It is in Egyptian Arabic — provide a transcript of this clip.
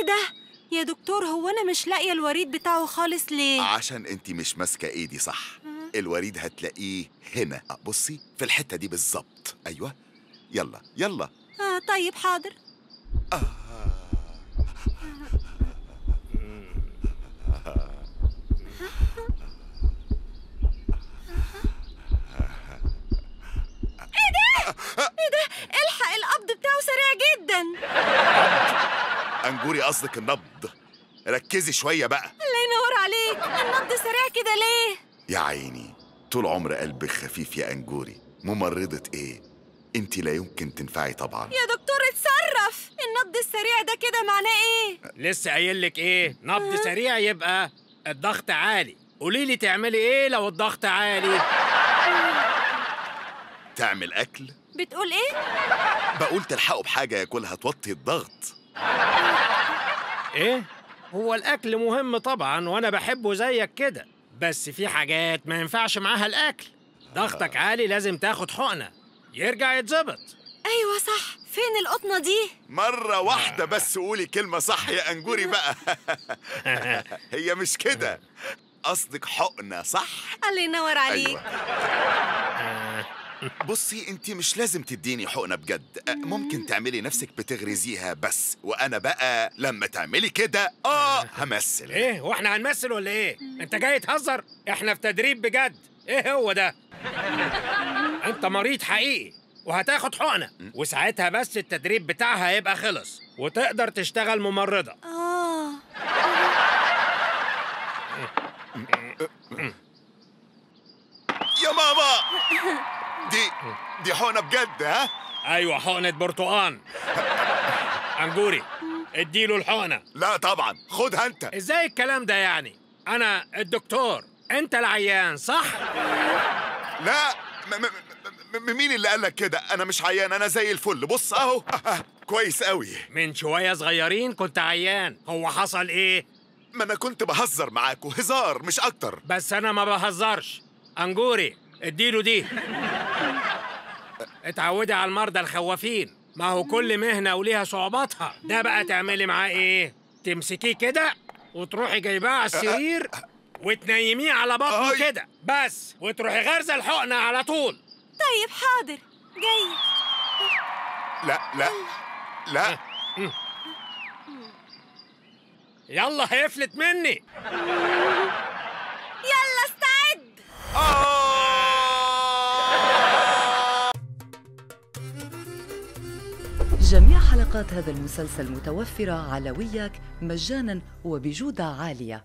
ده يا دكتور هو انا مش لاقيه الوريد بتاعه خالص ليه عشان انت مش ماسكه ايدي صح الوريد هتلاقيه هنا آه، بصي في الحته دي بالظبط ايوه يلا يلا آه طيب حاضر ايه ده ايه ده الحق القبض بتاعه سريع جدا انجوري قصدك النبض ركزي شويه بقى الله ينور عليك النبض سريع كده ليه يا عيني طول عمر قلبك خفيف يا انجوري ممرضة ايه انت لا يمكن تنفعي طبعا يا دكتور اتصرف النبض السريع ده كده معناه ايه لسه قايل لك ايه نبض سريع يبقى الضغط عالي قولي لي تعملي ايه لو الضغط عالي تعمل اكل بتقول ايه بقول تلحقوا بحاجه ياكلها توطي الضغط ايه هو الاكل مهم طبعا وانا بحبه زيك كده بس في حاجات ما ينفعش معاها الاكل ضغطك عالي لازم تاخد حقنه يرجع يتظبط ايوه صح فين القطنه دي مره واحده بس قولي كلمه صح يا انجوري بقى هي مش كده قصدك حقنه صح الله ينور عليك ايوه بصي انت مش لازم تديني حقنه بجد أه، ممكن تعملي نفسك بتغرزيها بس وانا بقى لما تعملي كده اه همثل ايه واحنا هنمثل ولا ايه انت جاي تهزر احنا في تدريب بجد ايه هو ده انت مريض حقيقي وهتاخد حقنه وساعتها بس التدريب بتاعها هيبقى خلص وتقدر تشتغل ممرضه اه يا ماما دي دي حقنه بجد ها ايوه حقنه برتقان انجوري اديله الحقنه لا طبعا خدها انت ازاي الكلام ده يعني انا الدكتور انت العيان صح لا م م م مين اللي قال لك كده انا مش عيان انا زي الفل بص اهو كويس قوي من شويه صغيرين كنت عيان هو حصل ايه ما انا كنت بهزر معاكوا هزار مش اكتر بس انا ما بهزرش انجوري اديله دي اتعودي على المرضى الخوافين ما هو كل مهنة وليها صعوباتها ده بقى تعملي معاه ايه تمسكيه كده وتروحي جايباه على السرير وتنيميه على بطنه أي. كده بس وتروحي غارزة الحقنة على طول طيب حاضر جاي لا لا لا يلا هيفلت مني يلا استعد آه! جميع حلقات هذا المسلسل متوفرة على وياك مجانا وبجودة عالية